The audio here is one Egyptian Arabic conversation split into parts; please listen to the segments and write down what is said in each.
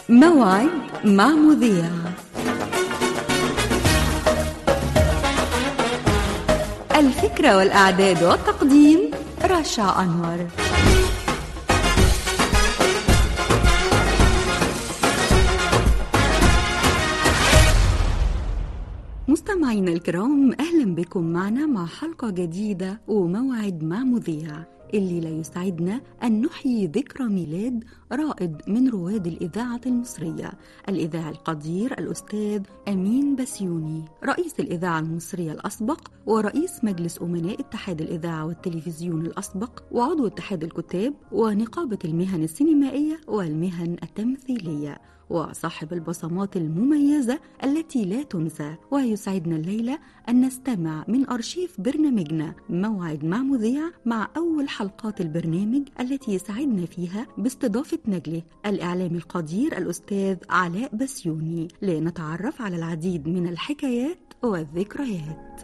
موعد مع مذيع الفكرة والإعداد والتقديم رشا أنور مستمعينا الكرام أهلا بكم معنا مع حلقة جديدة وموعد مع مذيع اللي لا يسعدنا أن نحيي ذكرى ميلاد رائد من رواد الإذاعة المصرية الإذاعي القدير الأستاذ أمين بسيوني رئيس الإذاعة المصرية الأسبق ورئيس مجلس أمناء اتحاد الإذاعة والتلفزيون الأسبق وعضو اتحاد الكتاب ونقابة المهن السينمائية والمهن التمثيلية وصاحب البصمات المميزة التي لا تنسى ويسعدنا الليلة أن نستمع من أرشيف برنامجنا موعد مع مذيع مع أول حلقات البرنامج التي يسعدنا فيها باستضافة نجله الإعلامي القدير الأستاذ علاء بسيوني لنتعرف على العديد من الحكايات والذكريات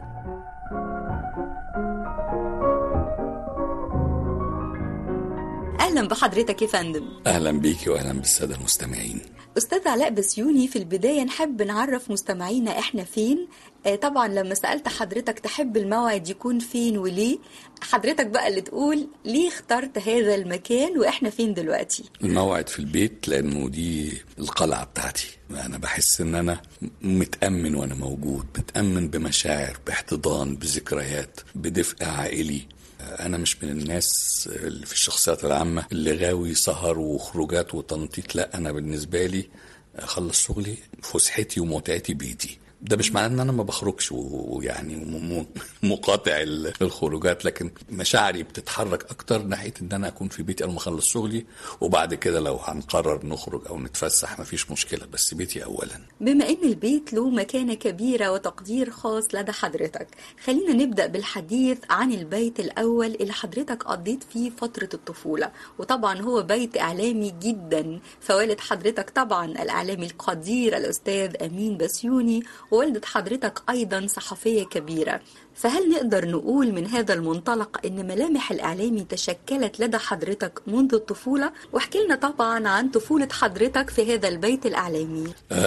أهلا بحضرتك يا فندم اهلا بيكي واهلا بالساده المستمعين أستاذ علاء بسيوني في البداية نحب نعرف مستمعينا إحنا فين آه، طبعا لما سألت حضرتك تحب الموعد يكون فين وليه حضرتك بقى اللي تقول ليه اخترت هذا المكان وإحنا فين دلوقتي الموعد في البيت لانه دي القلعه بتاعتي انا بحس ان انا متامن وانا موجود متامن بمشاعر باحتضان بذكريات بدفء عائلي انا مش من الناس اللي في الشخصيات العامه اللي غاوي سهر وخروجات وتنطيط لا انا بالنسبه لي اخلص شغلي فسحتي ومتعتي بيتي ده مش معناه ان انا ما بخرجش و- ويعني م- م- مقاطع ال- الخروجات لكن مشاعري بتتحرك اكتر ناحيه ان انا اكون في بيتي انا مخلص شغلي وبعد كده لو هنقرر نخرج او نتفسح مفيش مشكله بس بيتي اولا بما إن البيت له مكانة كبيرة وتقدير خاص لدى حضرتك خلينا نبدأ بالحديث عن البيت الأول اللي حضرتك قضيت فيه فترة الطفولة وطبعا هو بيت إعلامي جدا فوالد حضرتك طبعا الإعلامي القدير الأستاذ أمين بسيوني ووالدة حضرتك أيضا صحفية كبيرة فهل نقدر نقول من هذا المنطلق أن ملامح الإعلامي تشكلت لدى حضرتك منذ الطفولة واحكي لنا طبعا عن طفولة حضرتك في هذا البيت الإعلامي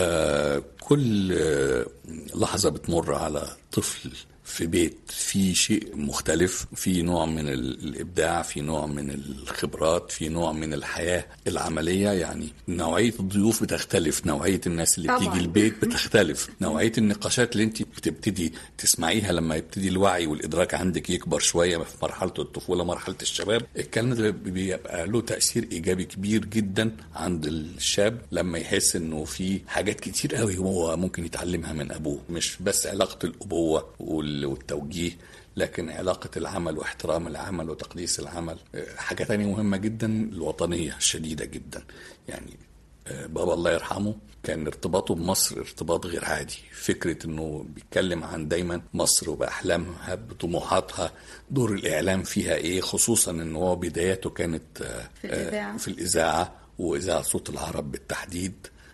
آه كل آه لحظة بتمر على طفل في بيت في شيء مختلف في نوع من ال- الإبداع في نوع من الخبرات في نوع من الحياة العملية يعني نوعية الضيوف بتختلف نوعية الناس اللي طبعاً. بتيجي البيت بتختلف نوعية النقاشات اللي انت بتبتدي تسمعيها لما يبتدي الوعي والإدراك عندك يكبر شوية في مرحلة الطفولة مرحلة الشباب الكلام ده بيبقى له تأثير إيجابي كبير جدا عند الشاب لما يحس إنه في حاجات كتير قوي هو ممكن يتعلمها من أبوه مش بس علاقة الأبوة وال- والتوجيه لكن علاقة العمل واحترام العمل وتقديس العمل آه، حاجة تانية مهمة جدا الوطنية الشديدة جدا يعني آه، بابا الله يرحمه كان ارتباطه بمصر ارتباط غير عادي فكرة انه بيتكلم عن دايما مصر وبأحلامها بطموحاتها دور الإعلام فيها ايه خصوصا ان هو بداياته كانت آه، في الإذاعة. آه، في الإذاعة وإذاعة صوت العرب بالتحديد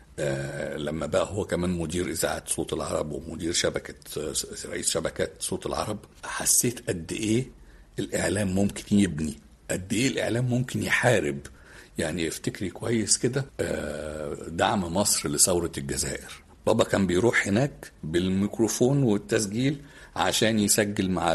آه، لما بقى هو كمان مدير إذاعة صوت العرب ومدير شبكة آه، رئيس شبكات صوت العرب حسيت قد إيه الإعلام ممكن يبني قد إيه الإعلام ممكن يحارب يعني افتكري كويس كده آه، دعم مصر لثورة الجزائر بابا كان بيروح هناك بالميكروفون والتسجيل عشان يسجل مع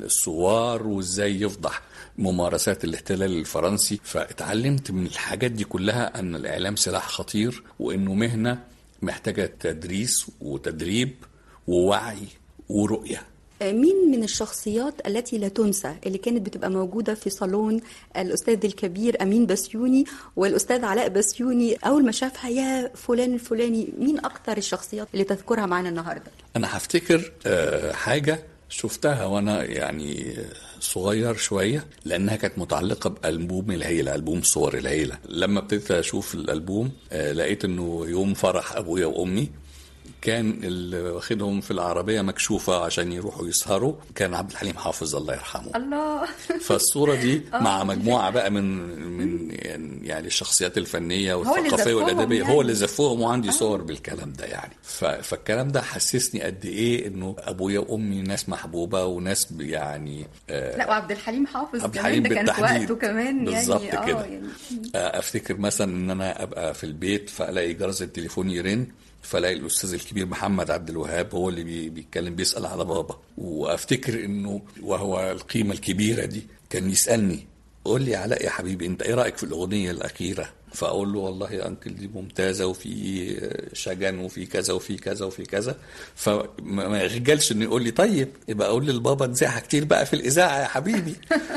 الثوار وازاي يفضح ممارسات الاحتلال الفرنسي فاتعلمت من الحاجات دي كلها ان الاعلام سلاح خطير وانه مهنه محتاجه تدريس وتدريب ووعي ورؤيه مين من الشخصيات التي لا تنسى اللي كانت بتبقى موجودة في صالون الأستاذ الكبير أمين بسيوني والأستاذ علاء بسيوني أول ما شافها يا فلان الفلاني مين أكتر الشخصيات اللي تذكرها معنا النهاردة انا هفتكر آه، حاجه شفتها وانا يعني صغير شويه لانها كانت متعلقه بالبوم العيله البوم صور العيله لما ابتديت اشوف الالبوم آه، لقيت انه يوم فرح ابويا وامي كان اللي واخدهم في العربيه مكشوفه عشان يروحوا يسهروا كان عبد الحليم حافظ الله يرحمه الله فالصوره دي مع مجموعه بقى من من يعني الشخصيات الفنيه والثقافيه والادبيه يعني. هو اللي زفوهم وعندي صور بالكلام ده يعني ف- فالكلام ده حسسني قد ايه انه ابويا وامي ناس محبوبه وناس يعني آه، لا وعبد الحليم حافظ عبد كمان الحليم ده كان في بالتحديد. وقته كمان بالظبط يعني كده. اه يعني افتكر مثلا ان انا ابقى في البيت فالاقي جرس التليفون يرن فلاقي الاستاذ الكبير محمد عبد الوهاب هو اللي بي- بيتكلم بيسال على بابا وافتكر انه وهو القيمه الكبيره دي كان يسالني قول لي علاء يا حبيبي انت ايه رايك في الاغنيه الاخيره فاقول له والله يا انكل دي ممتازه وفي شجن وفي كذا وفي كذا وفي كذا فما ما يخجلش انه يقول لي طيب يبقى اقول للبابا نزعها كتير بقى في الاذاعه يا حبيبي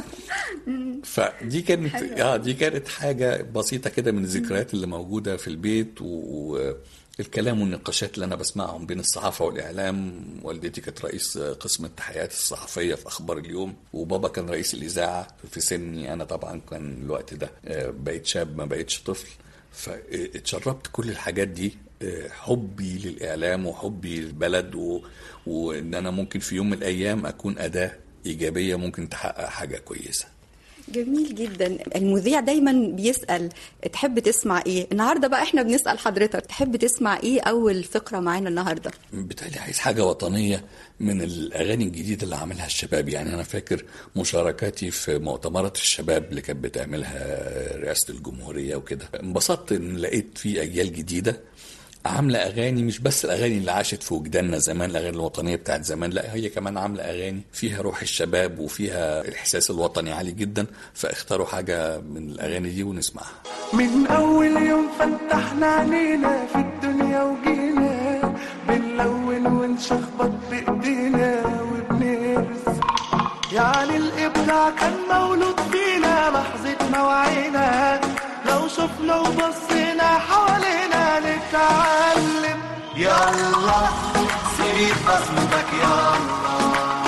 فدي كانت حلو. اه دي كانت حاجه بسيطه كده من الذكريات اللي موجوده في البيت والكلام والنقاشات اللي انا بسمعهم بين الصحافه والاعلام والدتي كانت رئيس قسم التحيات الصحفيه في اخبار اليوم وبابا كان رئيس الاذاعه في سني انا طبعا كان الوقت ده آه، بقيت شاب ما بقيتش طفل فاتشربت كل الحاجات دي آه، حبي للاعلام وحبي للبلد و... وان انا ممكن في يوم من الايام اكون اداه ايجابيه ممكن تحقق حاجه كويسه جميل جدا المذيع دايما بيسأل تحب تسمع ايه النهارده بقى احنا بنسأل حضرتك تحب تسمع ايه اول فقرة معانا النهارده بالتالي عايز حاجة وطنية من الأغاني الجديدة اللي عملها الشباب يعني أنا فاكر مشاركاتي في مؤتمرات الشباب اللي كانت بتعملها رئاسة الجمهورية وكده انبسطت إن لقيت في أجيال جديدة عاملة أغاني مش بس الأغاني اللي عاشت في وجداننا زمان الأغاني الوطنية بتاعت زمان لا هي كمان عاملة أغاني فيها روح الشباب وفيها الإحساس الوطني عالي جدا فاختاروا حاجة من الأغاني دي ونسمعها من أول يوم فتحنا علينا في الدنيا وجينا بنلون ونشخبط بإيدينا وبنرسم يعني الإبداع كان مولود فينا لحظة ما وعينا لو شفنا وبصينا حوالينا نتعلم يلا سيب بصمتك يلا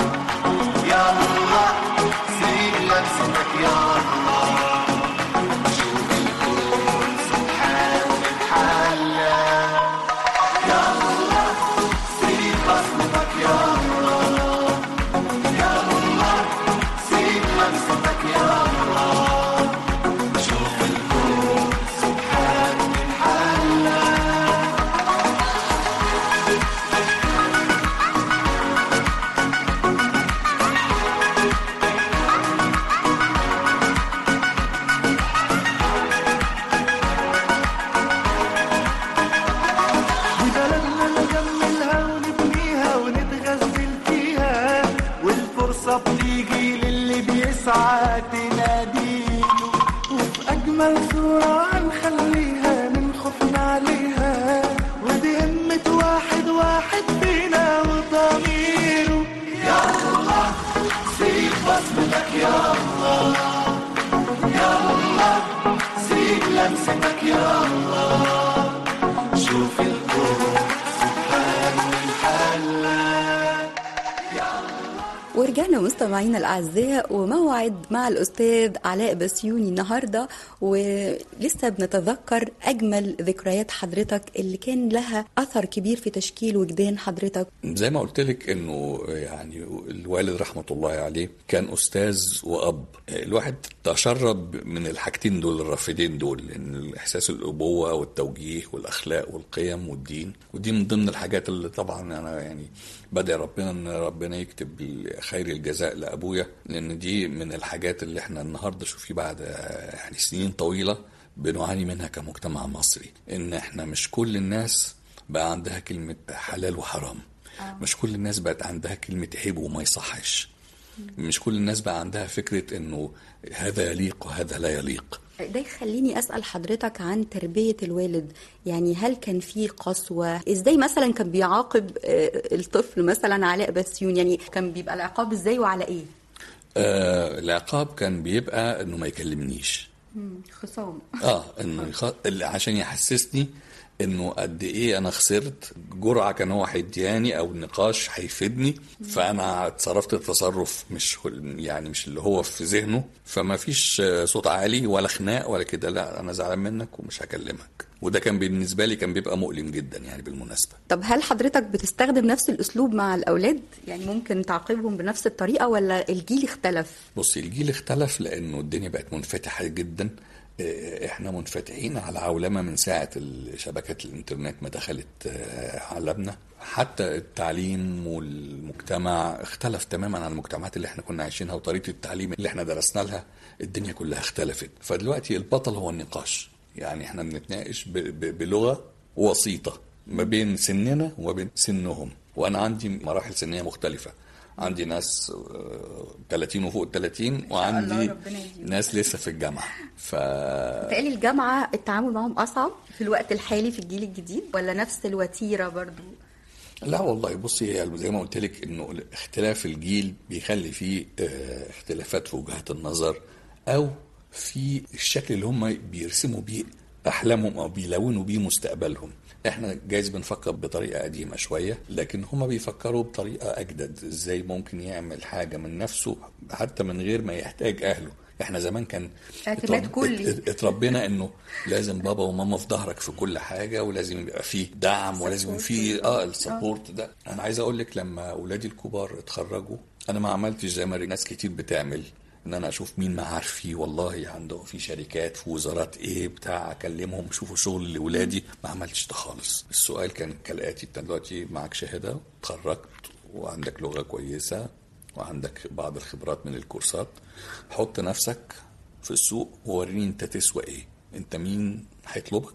يلا سيب لمستك يلا شوف الكون سبحان من حلا يلا سيب بصمتك يلا يلا سيب لمستك يلا شوف الكون سبحان من حلا دي بلدنا نجملها ونبنيها ونتغزل فيها والفرصة بتيجي للي بيسعى تناديله وفي أجمل صورة هنخليها من خوفنا عليها ودي همة واحد واحد فينا وضميره يلا سيب بصمتك يلا يلا سيب لمستك يلا شوف الكون سبحان من حلا ورجعنا مستمعينا الاعزاء وموعد مع الاستاذ علاء بسيوني النهارده ولسه بنتذكر اجمل ذكريات حضرتك اللي كان لها اثر كبير في تشكيل وجدان حضرتك زي ما قلت لك انه يعني الوالد رحمه الله عليه كان استاذ واب الواحد تشرب من الحاجتين دول الرافدين دول ان احساس الابوه والتوجيه والاخلاق والقيم والدين ودي من ضمن الحاجات اللي طبعا انا يعني بدعي ربنا ان ربنا يكتب خير الجزاء لابويا لان دي من الحاجات اللي احنا النهارده شوفي بعد يعني سنين طويله بنعاني منها كمجتمع مصري ان احنا مش كل الناس بقى عندها كلمه حلال وحرام مش كل الناس بقت عندها كلمة عيب وما يصحش مش كل الناس بقى عندها فكرة انه هذا يليق وهذا لا يليق ده يخليني اسال حضرتك عن تربيه الوالد يعني هل كان في قسوه ازاي مثلا كان بيعاقب آه، الطفل مثلا علاء بسيون يعني كان بيبقى العقاب ازاي وعلى ايه آه العقاب كان بيبقى انه ما يكلمنيش خصام اه انه يخ... اللي عشان يحسسني انه قد ايه انا خسرت جرعه كان هو هيدياني او نقاش هيفيدني فانا اتصرفت تصرف مش يعني مش اللي هو في ذهنه فما فيش صوت عالي ولا خناق ولا كده لا انا زعلان منك ومش هكلمك وده كان بالنسبه لي كان بيبقى مؤلم جدا يعني بالمناسبه طب هل حضرتك بتستخدم نفس الاسلوب مع الاولاد يعني ممكن تعاقبهم بنفس الطريقه ولا الجيل اختلف بصي الجيل اختلف لانه الدنيا بقت منفتحه جدا آه، احنا منفتحين على عولمه من ساعه شبكات الانترنت ما دخلت آه، عالمنا حتى التعليم والمجتمع اختلف تماما عن المجتمعات اللي احنا كنا عايشينها وطريقه التعليم اللي احنا درسنا لها الدنيا كلها اختلفت فدلوقتي البطل هو النقاش يعني احنا بنتناقش ب- ب- بلغه وسيطه ما بين سننا وما بين سنهم وانا عندي مراحل سنيه مختلفه عندي ناس آه، 30 وفوق ال 30 وعندي ربنا يديم. ناس لسه في الجامعه ف بتقالي الجامعه التعامل معهم اصعب في الوقت الحالي في الجيل الجديد ولا نفس الوتيره برضو لا والله بصي هي زي ما قلت لك انه اختلاف الجيل بيخلي فيه آه، اختلافات في وجهات النظر او في الشكل اللي هم بيرسموا بيه احلامهم او بيلونوا بيه مستقبلهم احنا جايز بنفكر بطريقه قديمه شويه لكن هم بيفكروا بطريقه اجدد ازاي ممكن يعمل حاجه من نفسه حتى من غير ما يحتاج اهله احنا زمان كان اعتماد اترب- كلي. ات- اتربينا انه لازم بابا وماما في ظهرك في كل حاجه ولازم يبقى فيه دعم ولازم فيه اه السبورت ده انا عايز اقول لك لما اولادي الكبار اتخرجوا انا ما عملتش زي ما ناس كتير بتعمل ان انا اشوف مين معارفي والله عنده في شركات في وزارات ايه بتاع اكلمهم شوفوا شغل لاولادي ما عملتش ده خالص السؤال كان كالاتي انت دلوقتي معاك شهاده اتخرجت وعندك لغه كويسه وعندك بعض الخبرات من الكورسات حط نفسك في السوق ووريني انت تسوى ايه انت مين هيطلبك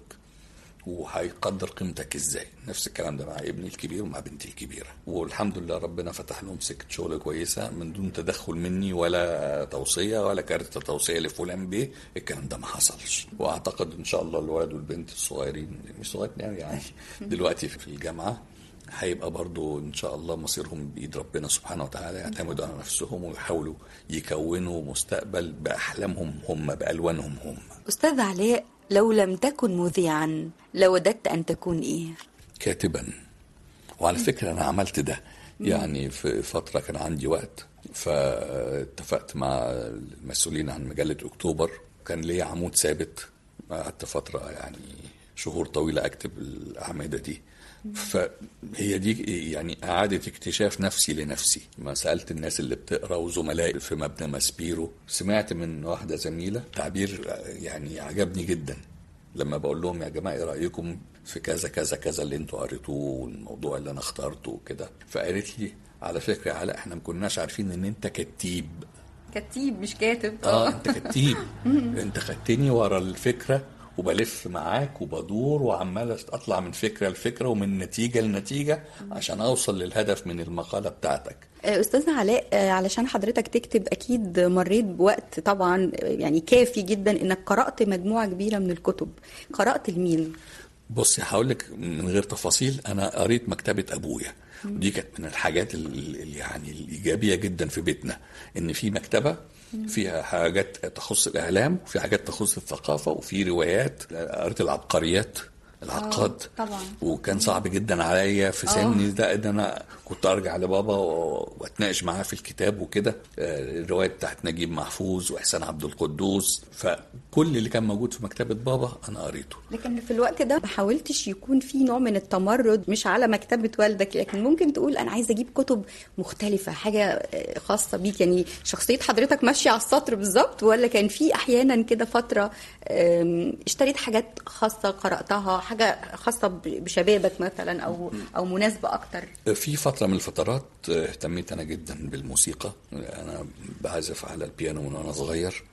وهيقدر قيمتك ازاي نفس الكلام ده مع ابني الكبير ومع بنتي الكبيره والحمد لله ربنا فتح لهم سكه شغل كويسه من دون تدخل مني ولا توصيه ولا كارت توصيه لفلان بيه الكلام ده ما حصلش واعتقد ان شاء الله الولد والبنت الصغيرين مش صغيرين يعني, يعني دلوقتي في الجامعه هيبقى برضو ان شاء الله مصيرهم بايد ربنا سبحانه وتعالى يعتمدوا على نفسهم ويحاولوا يكونوا مستقبل باحلامهم هم بالوانهم هم استاذ علاء لو لم تكن مذيعا لوددت ان تكون ايه كاتبا وعلى فكرة أنا عملت ده يعني في فترة كان عندي وقت فاتفقت مع المسؤولين عن مجلة أكتوبر كان ليا عمود ثابت قعدت فترة يعني شهور طويلة أكتب الأعمدة دي فهي دي يعني إعادة اكتشاف نفسي لنفسي ما سألت الناس اللي بتقرأ وزملائي في مبنى ماسبيرو سمعت من واحدة زميلة تعبير يعني عجبني جدا لما بقول لهم يا جماعه ايه رايكم في كذا كذا كذا اللي انتوا قريتوه والموضوع اللي انا اخترته وكده فقالت لي على فكره يا علاء احنا ما كناش عارفين ان انت كتيب كتيب مش كاتب اه انت كتيب انت خدتني ورا الفكره وبلف معاك وبدور وعمال اطلع من فكره لفكره ومن نتيجه لنتيجه عشان اوصل للهدف من المقاله بتاعتك استاذ علاء آه، علشان حضرتك تكتب اكيد مريت بوقت طبعا آه، يعني كافي جدا انك قرات مجموعه كبيره من الكتب قرات لمين بصي هقول لك من غير تفاصيل انا قريت مكتبه ابويا ودي كانت من الحاجات ال- ال- يعني الايجابيه جدا في بيتنا ان في مكتبه فيها حاجات تخص الاعلام وفي حاجات تخص الثقافه وفي روايات قريت العبقريات العقاد طبعا. وكان صعب جدا عليا في سني ده ان انا كنت ارجع لبابا و- واتناقش معاه في الكتاب وكده آه، الروايه بتاعت نجيب محفوظ واحسان عبد القدوس فكل اللي كان موجود في مكتبه بابا انا قريته لكن في الوقت ده ما حاولتش يكون في نوع من التمرد مش على مكتبة والدك لكن ممكن تقول أنا عايزة أجيب كتب مختلفة حاجة آه، خاصة بيك يعني شخصية حضرتك ماشية على السطر بالظبط ولا كان في أحيانا كده فترة آم، اشتريت حاجات خاصة قرأتها حاجة خاصة ب- بشبابك مثلا أو أو مناسبة أكتر في فترة من الفترات اهتميت أنا جدا بالموسيقى أنا بعزف على البيانو من وأنا صغير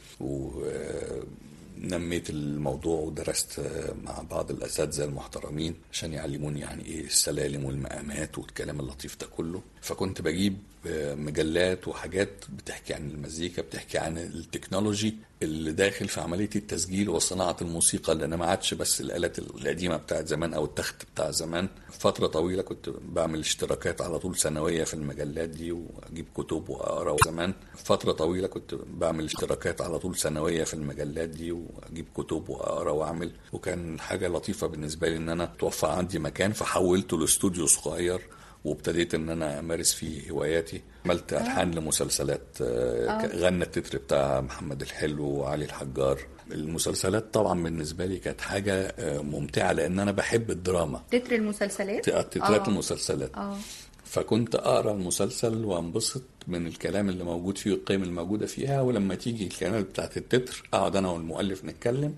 ونميت الموضوع ودرست مع بعض الأساتذة المحترمين عشان يعلموني يعني إيه السلالم والمقامات والكلام اللطيف ده كله فكنت بجيب مجلات وحاجات بتحكي عن المزيكا بتحكي عن التكنولوجي اللي داخل في عمليه التسجيل وصناعه الموسيقى لان ما عادش بس الالات القديمه بتاعت زمان او التخت بتاع زمان فتره طويله كنت بعمل اشتراكات على طول سنويه في المجلات دي واجيب كتب واقرا زمان فتره طويله كنت بعمل اشتراكات على طول سنويه في المجلات دي واجيب كتب واقرا واعمل وكان حاجه لطيفه بالنسبه لي ان انا توفى عندي مكان فحولته لاستوديو صغير وابتديت ان انا امارس فيه هواياتي عملت الحان لمسلسلات آه، غنى التتر بتاع محمد الحلو وعلي الحجار المسلسلات طبعا بالنسبه لي كانت حاجه آه، ممتعه لان انا بحب الدراما تتر المسلسلات تترات آه. المسلسلات اه فكنت اقرا المسلسل وانبسط من الكلام اللي موجود فيه والقيم الموجوده فيها ولما تيجي الكلمات بتاعت التتر اقعد انا والمؤلف نتكلم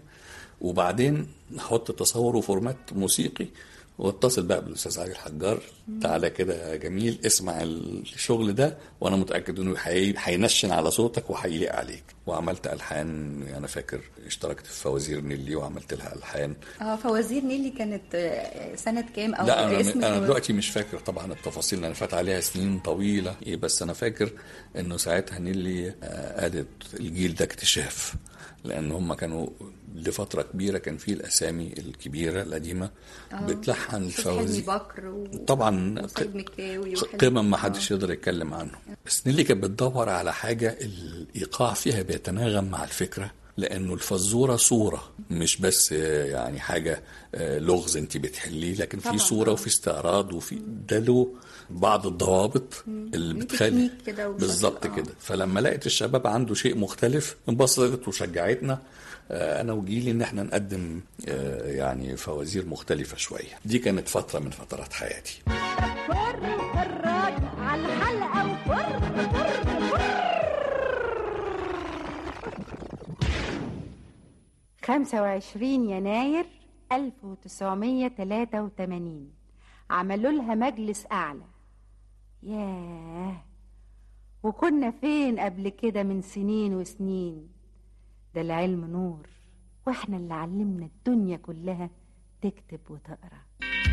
وبعدين نحط تصور وفورمات موسيقي واتصل بقى بالاستاذ علي الحجار تعالى كده يا جميل اسمع الشغل ده وانا متاكد انه هي- هينشن على صوتك وهيليق عليك وعملت الحان انا فاكر اشتركت في فوازير نيلي وعملت لها الحان اه فوازير نيلي كانت آه، سنة كام او لا انا اسم انا الفوازير؟ دلوقتي مش فاكر طبعا التفاصيل لان فات عليها سنين طويله إيه بس انا فاكر انه ساعتها نيلي آه، قالت الجيل ده اكتشاف لان هم كانوا لفتره كبيره كان في الاسامي الكبيره القديمه بتلحن أستاذ حلمي الفوازير بكر و... طبعا وسيد مكاوي وحلمي- قمم ما حدش يقدر يتكلم عنه بس نيلي كانت بتدور على حاجة الإيقاع فيها بيتناغم مع الفكرة لأنه الفزورة صورة مش بس آه، يعني حاجة آه، لغز أنت بتحليه لكن في طبعاً، صورة طبعاً. وفي استعراض وفي ده له بعض الضوابط اللي ليه بتخلي تكنيك كده وشكل، بالظبط آه. كده فلما لقيت الشباب عنده شيء مختلف انبسطت وشجعتنا آه، انا وجيلي ان احنا نقدم آه، يعني فوازير مختلفه شويه دي كانت فتره من فترات حياتي فر فراج على الحلقة وفر فر فر خمسة وعشرين يناير ألف وتسعمية تلاتة وتمانين عملوا لها مجلس أعلى ياه وكنا فين قبل كده من سنين وسنين ده العلم نور واحنا اللي علمنا الدنيا كلها تكتب وتقرأ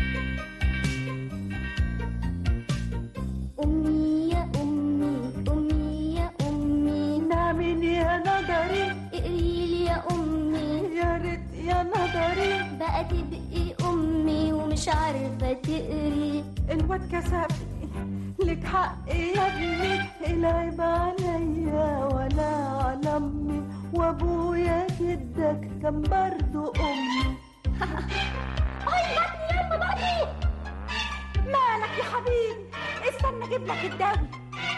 أمي يا أمي أمي يا أمي نعمل يا نظري اقري لي يا أمي يا ريت يا نظري بقى تبقي أمي ومش عارفة تقري الواد كسبني لك حق يا ابني العيب عليا ولا على امي وابويا جدك كان برضو امي اي يا ابني يلا بقى مالك يا حبيبي استنى اجيب لك الدواء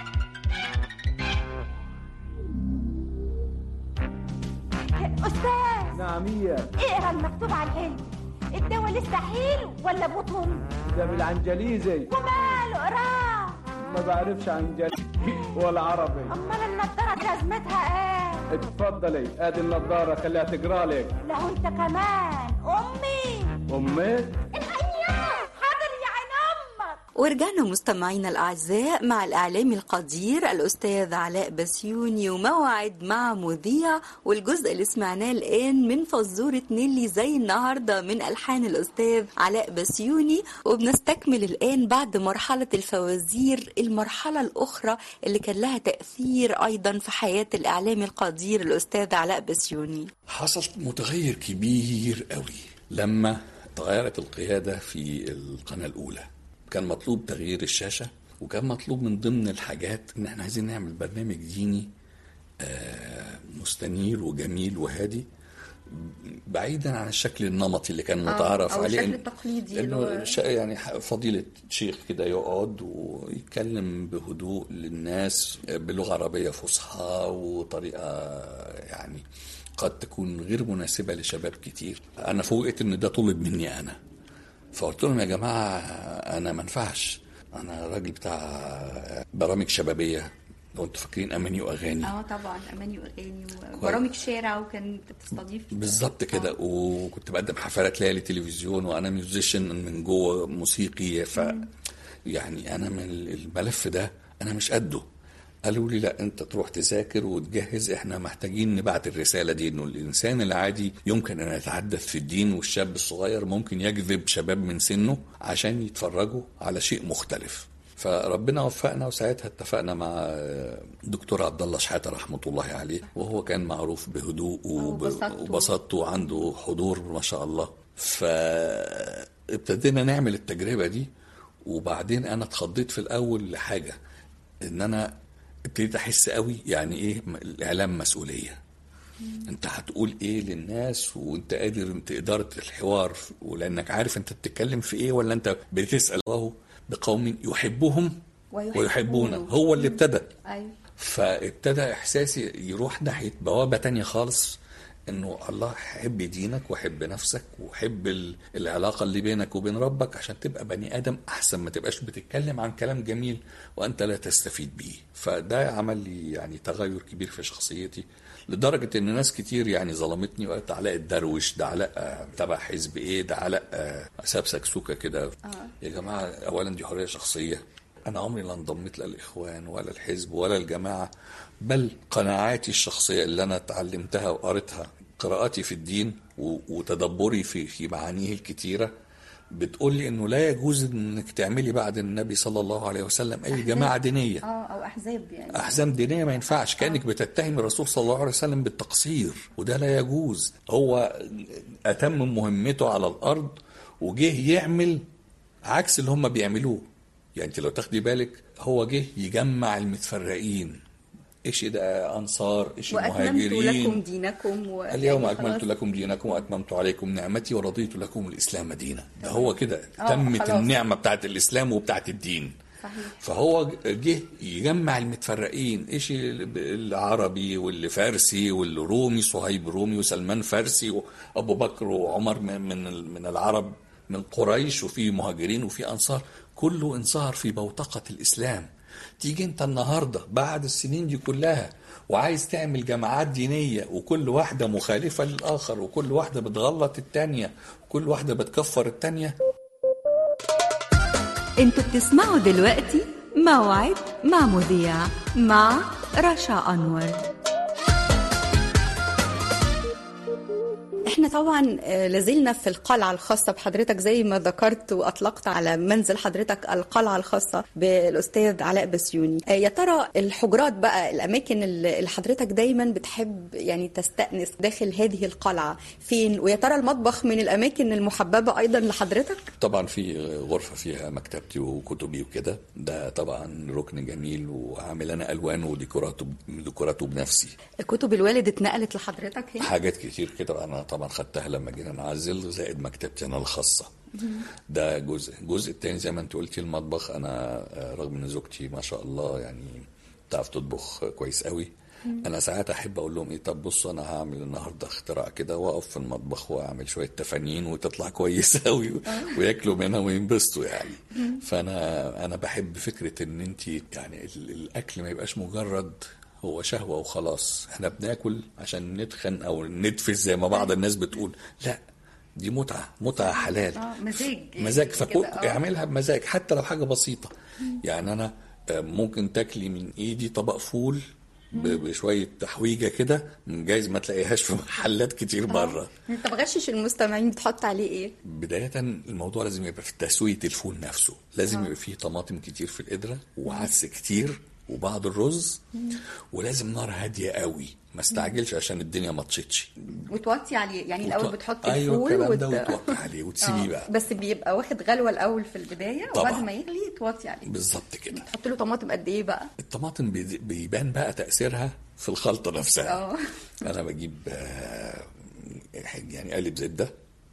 استاذ نعمية اقرا المكتوب على الحلم الدواء لسه حلو ولا بطن ده بالعنجليزي وماله اقراه ما بعرفش عنجليزي ولا عربي امال النضاره لازمتها ايه اتفضلي ادي النضارة خليها تقرا لك لا انت كمان امي امي الحقيني يلا حاضر يا عين امك ورجعنا مستمعينا الأعزاء مع الإعلامي القدير الأستاذ علاء بسيوني وموعد مع مذيع والجزء اللي سمعناه الآن من فزورة نيلي زي النهاردة من ألحان الأستاذ علاء بسيوني وبنستكمل الآن بعد مرحلة الفوازير المرحلة الأخرى اللي كان لها تأثير أيضا في حياة الإعلامي القدير الأستاذ علاء بسيوني حصل متغير كبير قوي لما تغيرت القيادة في القناة الأولى كان مطلوب تغيير الشاشة وكان مطلوب من ضمن الحاجات إن احنا عايزين نعمل برنامج ديني آه، مستنير وجميل وهادي بعيدا عن الشكل النمطي اللي كان آه، متعارف أو عليه الشكل إن- التقليدي اللي انه هو- ش- يعني ح- فضيلة شيخ كده يقعد ويتكلم بهدوء للناس بلغة عربية فصحى وطريقة يعني قد تكون غير مناسبة لشباب كتير أنا فوجئت إن ده طلب مني أنا فقلت لهم يا جماعة أنا ما ينفعش أنا راجل بتاع برامج شبابية لو انتوا فاكرين أماني وأغاني اه طبعا أماني وأغاني وبرامج شارع وكانت بتستضيف بالظبط كده وكنت بقدم حفلات ليالي تلفزيون وانا ميوزيشن من جوه موسيقي ف يعني انا من الملف ده انا مش قده قالوا لي لا انت تروح تذاكر وتجهز احنا محتاجين نبعت الرساله دي انه الانسان العادي يمكن ان يتحدث في الدين والشاب الصغير ممكن يجذب شباب من سنه عشان يتفرجوا على شيء مختلف فربنا وفقنا وساعتها اتفقنا مع دكتور عبد الله شحاته رحمه الله عليه وهو كان معروف بهدوء وب- وبساطته. وبساطته وعنده حضور ما شاء الله فابتدينا نعمل التجربه دي وبعدين انا اتخضيت في الاول لحاجه ان انا ابتديت احس قوي يعني ايه م- الاعلام مسؤوليه انت هتقول ايه للناس وانت قادر انت اداره الحوار ولانك عارف انت بتتكلم في ايه ولا انت بتسال الله بقوم يحبهم ويحبونه. ويحبونه هو اللي ابتدى ايوه فابتدى احساسي يروح ناحيه بوابه تانية خالص انه الله حب دينك وحب نفسك وحب ال- العلاقه اللي بينك وبين ربك عشان تبقى بني ادم احسن ما تبقاش بتتكلم عن كلام جميل وانت لا تستفيد بيه فده عمل لي يعني تغير كبير في شخصيتي لدرجه ان ناس كتير يعني ظلمتني وقالت علاء الدروش ده علاء آه، تبع حزب ايه ده علاء آه، ساب سكسوكه كده يا جماعه اولا دي حريه شخصيه أنا عمري لا انضميت لا الإخوان ولا الحزب ولا الجماعة بل قناعاتي الشخصية اللي أنا اتعلمتها وقريتها قراءتي في الدين و- وتدبري في في معانيه الكتيرة بتقول لي إنه لا يجوز إنك تعملي بعد النبي صلى الله عليه وسلم أي جماعة دينية اه او احزاب يعني احزاب دينيه ما ينفعش كانك بتتهم الرسول صلى الله عليه وسلم بالتقصير وده لا يجوز هو اتم مهمته على الارض وجه يعمل عكس اللي هم بيعملوه يعني انت لو تاخدي بالك هو جه يجمع المتفرقين ايش ده انصار ايش واكملت المهاجرين لكم دينكم و... اليوم يعني أكملت خلاص. لكم دينكم وأتممت عليكم نعمتي ورضيت لكم الإسلام دينا ده هو كده آه، تمت خلاص. النعمة بتاعت الإسلام وبتاعت الدين صحيح. فهو جه يجمع المتفرقين ايش العربي واللي فارسي واللي رومي صهيب رومي وسلمان فارسي وابو بكر وعمر من من من العرب من قريش وفي مهاجرين وفي انصار كله انصار في بوتقه الاسلام تيجي انت النهارده بعد السنين دي كلها وعايز تعمل جماعات دينيه وكل واحده مخالفه للاخر وكل واحده بتغلط التانيه وكل واحده بتكفر التانيه انتوا بتسمعوا دلوقتي موعد مع مذيع مع رشا انور احنا طبعا آه، لازلنا في القلعة الخاصة بحضرتك زي ما ذكرت وأطلقت على منزل حضرتك القلعة الخاصة بالأستاذ علاء بسيوني آه، يا ترى الحجرات بقى الأماكن اللي اللي حضرتك دايما بتحب يعني تستأنس داخل هذه القلعة فين ويا ترى المطبخ من الأماكن المحببة أيضا لحضرتك طبعا في غرفة فيها مكتبتي وكتبي وكده ده طبعا ركن جميل وعامل انا الوان وديكوراته ديكوراته بنفسي كتب الوالد اتنقلت لحضرتك هنا حاجات كتير كده انا طبعا خدتها لما جينا نعزل زائد مكتبتي انا الخاصة ده جزء الجزء التاني زي ما انت قلتي المطبخ انا آه، رغم ان زوجتي ما شاء الله يعني بتعرف تطبخ كويس قوي انا ساعات احب اقول لهم ايه طب بصوا انا هعمل النهارده اختراع كده واقف في المطبخ واعمل شويه تفانين وتطلع كويسه قوي وياكلوا منها وينبسطوا يعني فانا انا بحب فكره ان انت يعني ال- الاكل ما يبقاش مجرد هو شهوه وخلاص احنا بناكل عشان نتخن او ندفس زي ما بعض الناس بتقول لا دي متعه متعه حلال اه مزاج مزاج كده، فكل آه. اعملها بمزاج حتى لو حاجه بسيطه يعني انا آه، ممكن تاكلي من ايدي طبق فول ب- بشويه تحويجه كده جايز ما تلاقيهاش في محلات كتير بره انت بغشش المستمعين بتحط عليه ايه بداية الموضوع لازم يبقى في تسوية الفول نفسه لازم يبقى فيه طماطم كتير في القدرة وعدس كتير وبعض الرز ولازم نار هادية قوي ما استعجلش عشان الدنيا ما تشطش وتوطي عليه يعني الاول وت- بتحط ايوه الفول الكلام ده وت- وتوطي عليه وتسيبيه آه، بقى بس بيبقى واخد غلوه الاول في البدايه طبعاً. وبعد ما يغلي توطي عليه بالظبط كده تحط له طماطم قد ايه بقى الطماطم بي- بيبان بقى تأثيرها في الخلطة نفسها اه. أنا بجيب آه، يعني قالب زبدة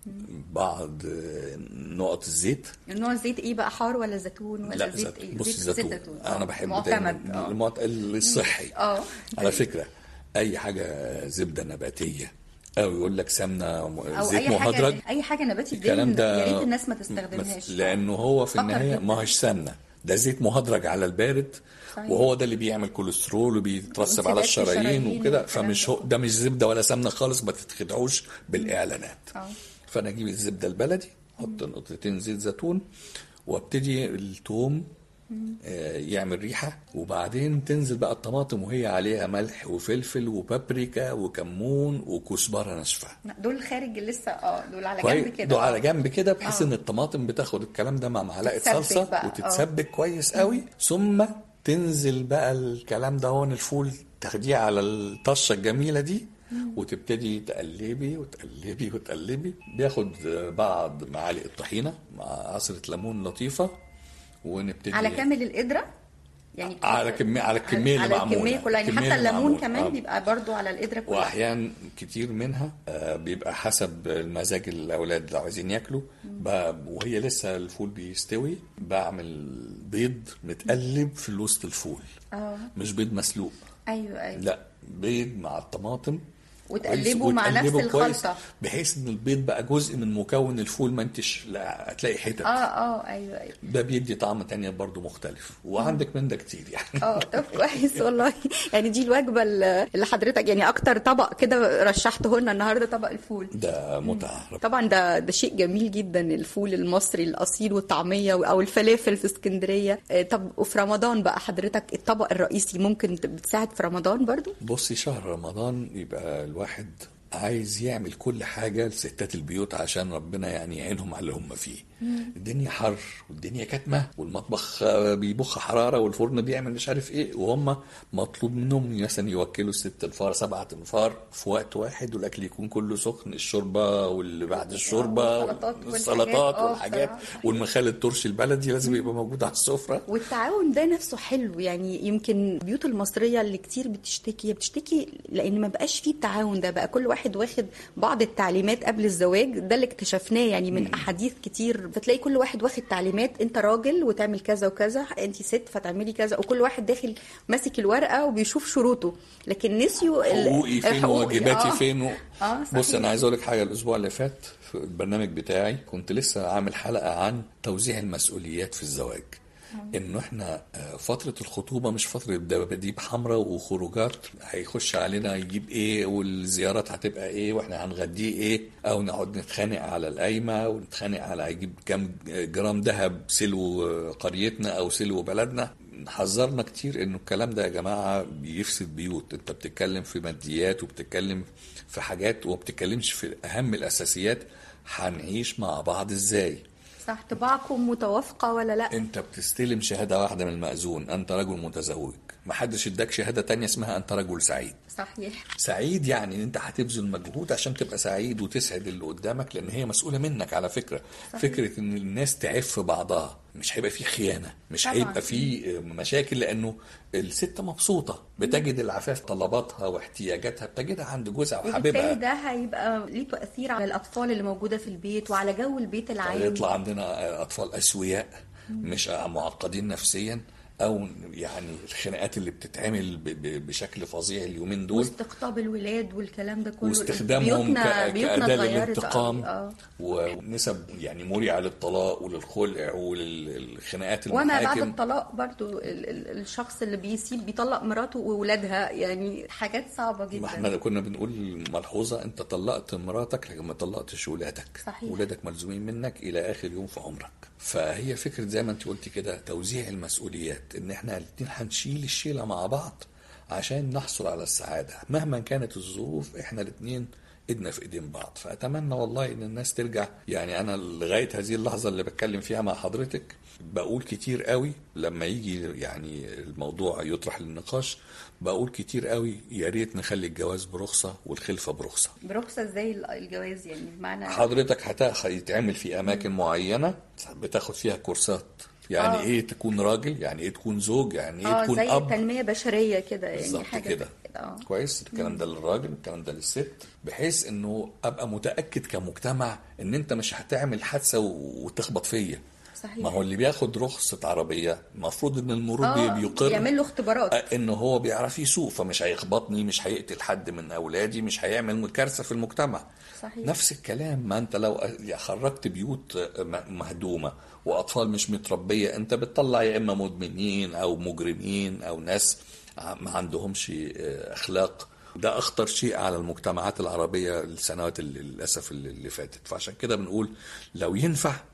بعض آه، نقط الزيت نوع الزيت ايه بقى حار ولا زيتون ولا لا زيت زيت ايه بص زيت الزيتون زيت زيتون انا آه، بحب معتمد دايما اه المعت... الصحي اه على فكره اي حاجه زبده نباتيه او يقول لك سمنه م- او زيت اي مهدرج حاجه اي حاجه نباتي الكلام دايما ده يا ريت الناس ما مس- تستخدمهاش لانه هو في خطر النهايه جداً. ما هوش سمنه ده زيت مهدرج على البارد صحيح. وهو ده اللي بيعمل كوليسترول وبيترسب على وانسداد في الشرايين الشرايين وكده والكلام فمش ده هو ده مش زبده ولا سمنه خالص ما تتخدعوش بالاعلانات اه. فانا اجيب الزبده البلدي احط نقطتين زيت زيتون وابتدي الثوم آه، يعمل ريحه وبعدين تنزل بقى الطماطم وهي عليها ملح وفلفل وبابريكا وكمون وكزبره ناشفه دول خارج لسه اه دول على كويس جنب كده دول آه. على جنب كده بحيث آه. ان الطماطم بتاخد الكلام ده مع معلقه تتسبك صلصه بقى، آه. وتتسبك كويس قوي ثم تنزل بقى الكلام ده هون الفول تاخديه على الطشه الجميله دي وتبتدي تقلبي وتقلبي وتقلبي بياخد بعض معالق الطحينه مع عصره ليمون لطيفه ونبتدي على كامل القدره يعني على كمية على الكمية اللي على معمولة الكميه كلها يعني الكمية حتى اللي الليمون معمولة. كمان آه. بيبقى برضو على القدره كلها واحيان كتير منها آه، بيبقى حسب المزاج الاولاد لو عايزين ياكلوا ب- وهي لسه الفول بيستوي بعمل بيض متقلب في وسط الفول اه مش بيض مسلوق ايوه ايوه لا بيض مع الطماطم وتقلبه كويس، مع نفس وتقلبه كويس، الخلطة. بحيث ان البيض بقى جزء من مكون الفول ما انتش لا هتلاقي حتت اه اه ايوه ايوه ده بيدي طعم تانية برضو مختلف وعندك من ده كتير يعني اه طب كويس والله يعني دي الوجبه اللي اللي حضرتك يعني اكتر طبق كده رشحته لنا النهارده طبق الفول ده متعة طبعا ده ده شيء جميل جدا الفول المصري الاصيل والطعميه او الفلافل في اسكندريه آه، طب وفي رمضان بقى حضرتك الطبق الرئيسي ممكن بتساعد في رمضان برضو بصي شهر رمضان يبقى الواحد عايز يعمل كل حاجة لستات البيوت عشان ربنا يعني يعينهم على اللي هم فيه الدنيا حر والدنيا كاتمة والمطبخ آه، بيبخ حرارة والفرن بيعمل مش عارف ايه وهم مطلوب منهم مثلا يوكلوا ست انفار سبعة انفار في وقت واحد والاكل يكون كله سخن الشوربة واللي بعد الشوربة والسلطات والحاجات. والسلطات آه، والحاجات بصراحة. والمخلل الترشي البلدي لازم يبقى موجود على السفرة والتعاون ده نفسه حلو يعني يمكن البيوت المصرية اللي كتير بتشتكي بتشتكي لأن ما بقاش فيه التعاون ده بقى كل واحد واخد بعض التعليمات قبل الزواج ده اللي اكتشفناه يعني من أحاديث كتير فتلاقي كل واحد واخد تعليمات أنت راجل وتعمل كذا وكذا أنت ست فتعملي كذا وكل واحد داخل ماسك الورقة وبيشوف شروطه لكن نسيوا ال- حقوقي فين حقوقي، وواجباتي آه. فين و... آه، بص صحيح. انا عايز اقول لك حاجه الاسبوع اللي فات في البرنامج بتاعي كنت لسه عامل حلقه عن توزيع المسؤوليات في الزواج انه احنا آه، فتره الخطوبه مش فتره دباديب حمراء وخروجات هيخش علينا يجيب ايه والزيارات هتبقى ايه واحنا هنغديه ايه او نقعد نتخانق على القايمه ونتخانق على هيجيب كام جرام ذهب سلو آه، قريتنا او سلو بلدنا حذرنا كتير انه الكلام ده يا جماعه بيفسد بيوت انت بتتكلم في ماديات وبتتكلم في حاجات وما بتتكلمش في اهم الاساسيات هنعيش مع بعض ازاي صح طباعكم متوافقة ولا لا انت بتستلم شهاده واحده من المأذون انت رجل متزوج محدش اداك شهاده تانية اسمها انت رجل سعيد صحيح سعيد يعني ان انت هتبذل مجهود عشان تبقى سعيد وتسعد اللي قدامك لان هي مسؤوله منك على فكره صحيح. فكره ان الناس تعف بعضها مش هيبقى في خيانه مش طبعاً. هيبقى في مشاكل لانه الست مبسوطه بتجد العفاف طلباتها واحتياجاتها بتجدها عند جوزها وبالتالي وحبيبها ده هيبقى ليه تأثير على الأطفال اللي موجودة في البيت وعلى جو البيت العام يطلع عندنا اطفال اسوياء مش معقدين نفسيا او يعني الخناقات اللي بتتعمل ب- ب- بشكل فظيع اليومين دول واستقطاب الولاد والكلام ده كله واستخدامهم بيوتنا ك- بيوتنا كأداة اتغيرت للانتقام قوي، اه ونسب يعني مريعة للطلاق وللخلع وللخناقات وما بعد المحاكم الطلاق برضو ال- ال- الشخص اللي بيسيب بيطلق مراته وولادها يعني حاجات صعبة ما جدا احنا كنا بنقول ملحوظة انت طلقت مراتك لكن ما طلقتش ولادك صحيح. ولادك ملزومين منك الى اخر يوم في عمرك فهي فكرة زي ما انت قلتي كده توزيع المسؤوليات ان احنا الاتنين هنشيل الشيلة مع بعض عشان نحصل على السعادة مهما كانت الظروف احنا الاتنين ايدنا في ايدين بعض فاتمنى والله ان الناس ترجع يعني انا لغايه هذه اللحظه اللي بتكلم فيها مع حضرتك بقول كتير قوي لما يجي يعني الموضوع يطرح للنقاش بقول كتير قوي يا ريت نخلي الجواز برخصه والخلفه برخصه برخصة ازاي ال- الجواز يعني بمعنى حضرتك هتاخد يتعمل في اماكن معينه بتاخد فيها كورسات يعني آه. ايه تكون راجل يعني ايه تكون زوج يعني ايه اه تكون زي اب تنمية بشرية كده يعني بالظبط حاجة كده زي كده اه كويس الكلام ده للراجل الكلام ده للست بحيث انه ابقى متاكد كمجتمع ان انت مش هتعمل حادثه و- وتخبط فيا صحيح. ما هو اللي بياخد رخصه عربيه المفروض ان المرور آه، بي- بيقر يعمل له اختبارات. آه، ان هو بيعرف يسوق فمش هيخبطني مش هيقتل حد من اولادي مش هيعمل كارثه في المجتمع صحيح. نفس الكلام ما انت لو خرجت بيوت م- مهدومه واطفال مش متربيه انت بتطلع يا اما مدمنين او مجرمين او ناس ع- ما عندهمش آه، اخلاق ده اخطر شيء على المجتمعات العربيه السنوات اللي للاسف اللي اللي فاتت فعشان كده بنقول لو ينفع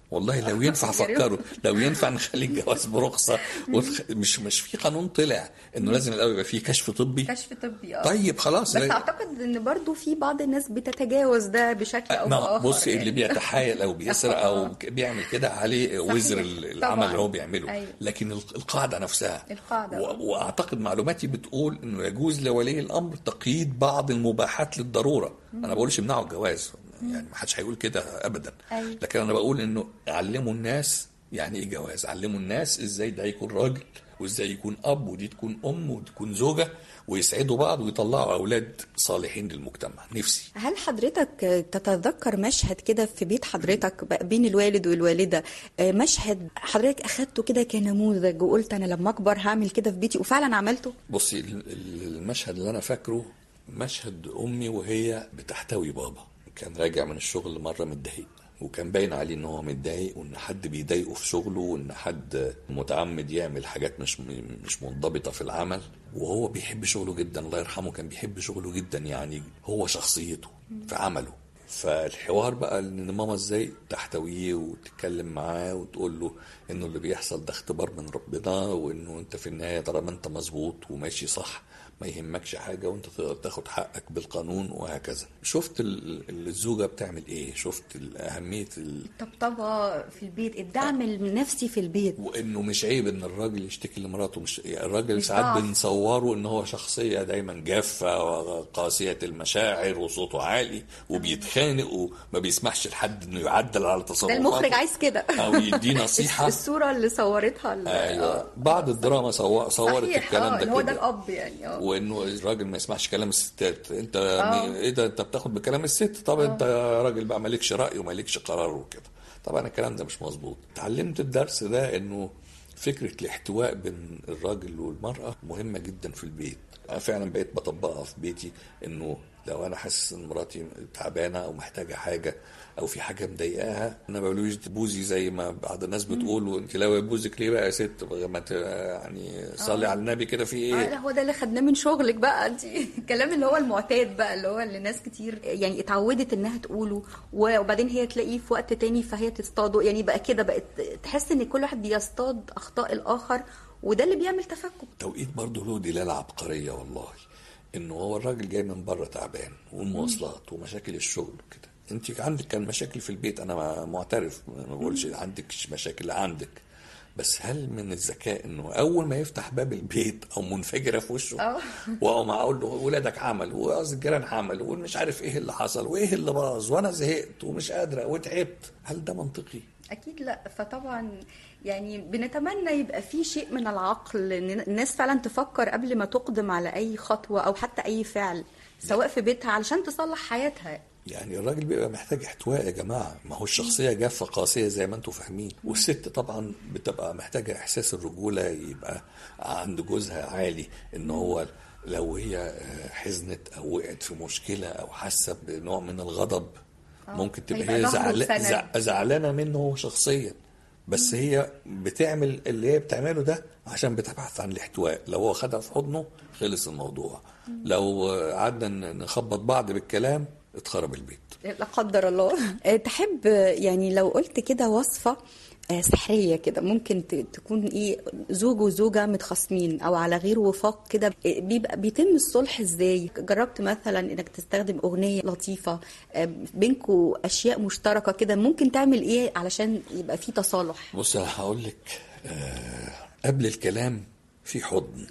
والله لو ينفع فكروا لو ينفع نخلي الجواز برخصه ونخ... مش مش في قانون طلع انه لازم الاول يبقى فيه كشف طبي كشف طبي اه طيب خلاص بس لا- اعتقد ان برضو في بعض الناس بتتجاوز ده بشكل او ما باخر بص يعني. اللي بيتحايل او بيسرق او آه. بيعمل كده عليه وزر ال- العمل طبعاً. اللي هو بيعمله أيوة. لكن الق- القاعده نفسها القاعدة. و- واعتقد معلوماتي بتقول انه يجوز لولي الامر تقييد بعض المباحات للضروره انا ما بقولش امنعوا الجواز يعني ما حدش هيقول كده ابدا أيوة. لكن انا بقول انه علموا الناس يعني ايه جواز علموا الناس ازاي ده يكون راجل وازاي يكون اب ودي تكون ام ودي تكون زوجه ويسعدوا بعض ويطلعوا اولاد صالحين للمجتمع نفسي هل حضرتك تتذكر مشهد كده في بيت حضرتك بقى بين الوالد والوالده آه، مشهد حضرتك اخدته كده كنموذج وقلت انا لما اكبر هعمل كده في بيتي وفعلا عملته بصي ال- ال- المشهد اللي انا فاكره مشهد امي وهي بتحتوي بابا كان راجع من الشغل مره متضايق وكان باين عليه ان هو متضايق وان حد بيضايقه في شغله وان حد متعمد يعمل حاجات مش مش منضبطه في العمل وهو بيحب شغله جدا الله يرحمه كان بيحب شغله جدا يعني هو شخصيته في عمله فالحوار بقى ان ماما ازاي تحتويه وتتكلم معاه وتقول له انه اللي بيحصل ده اختبار من ربنا وانه انت في النهايه طالما انت مظبوط وماشي صح ما يهمكش حاجه وانت تقدر تاخد حقك بالقانون وهكذا شفت ال- ال- الزوجه بتعمل ايه شفت ال- اهميه ال... طبطبه في البيت الدعم النفسي في البيت وانه مش عيب ان الراجل يشتكي لمراته مش الراجل مش ساعات ضعف. بنصوره ان هو شخصيه دايما جافه وقاسيه المشاعر وصوته عالي وبيتخانق وما بيسمحش لحد انه يعدل على ده تصرفاته المخرج عايز كده او يديه نصيحه الصوره اللي صورتها ال- ايوه بعض الدراما صو- صورت صحيح الكلام اه ده إن هو ده كده الاب يعني اه وانه الراجل ما يسمعش كلام الستات انت آه. ايه ده انت بتاخد بكلام الست طب انت يا راجل بقى مالكش راي ومالكش قرار وكده طبعا الكلام ده مش مظبوط اتعلمت الدرس ده انه فكرة الاحتواء بين الراجل والمرأة مهمة جدا في البيت أنا فعلا بقيت بطبقها في بيتي انه لو انا حاسس ان مراتي تعبانة او محتاجة حاجة او في حاجة مضايقاها انا ما بقولوش بوزي زي ما بعض الناس بتقول وانت لو بوزك ليه بقى يا ست ما ت- يعني صلي على النبي كده في آه، ايه لا هو ده اللي خدناه من شغلك بقى انت الكلام اللي هو المعتاد بقى اللي هو اللي ناس كتير يعني اتعودت انها تقوله وبعدين هي تلاقيه في وقت تاني فهي تصطاده يعني بقى كده بقت تحس ان كل واحد بيصطاد اخطاء الاخر وده اللي بيعمل تفكك توقيت برضه له دلاله عبقريه والله انه هو الراجل جاي من بره تعبان والمواصلات ومشاكل الشغل وكده انت عندك كان مشاكل في البيت انا ما- معترف ما بقولش عندك مشاكل عندك بس هل من الذكاء انه اول ما يفتح باب البيت او منفجره في وشه اه. واقوم اقول له ولادك عملوا وقصدي الجيران عملوا ومش عارف ايه اللي حصل وايه اللي باظ وانا زهقت ومش قادره وتعبت هل ده منطقي؟ اكيد لا فطبعا يعني بنتمنى يبقى في شيء من العقل ان الناس فعلا تفكر قبل ما تقدم على اي خطوه او حتى اي فعل سواء في بيتها علشان تصلح حياتها يعني الراجل بيبقى محتاج احتواء يا جماعه ما هو الشخصيه جافه قاسيه زي ما انتم فاهمين والست طبعا بتبقى محتاجه احساس الرجوله يبقى عند جوزها عالي ان هو لو هي حزنت او وقعت في مشكله او حاسه بنوع من الغضب ممكن تبقى هيبقى هي ظهره زعل... وسند. زع- زعلانه منه هو شخصيا بس هي بتعمل اللي هي بتعمله ده عشان بتبحث عن الاحتواء لو هو خدها في حضنه خلص الموضوع لو قعدنا نخبط بعض بالكلام اتخرب البيت لا قدر الله آه، تحب آه، يعني لو قلت كده وصفة آه، سحرية كده ممكن ت- تكون ايه زوج وزوجة متخاصمين او على غير وفاق كده آه، بيبقى بيتم الصلح ازاي جربت مثلا انك تستخدم اغنية لطيفة آه، بينكوا اشياء مشتركة كده ممكن تعمل ايه علشان يبقى في تصالح بص انا هقول لك آه قبل الكلام في حضن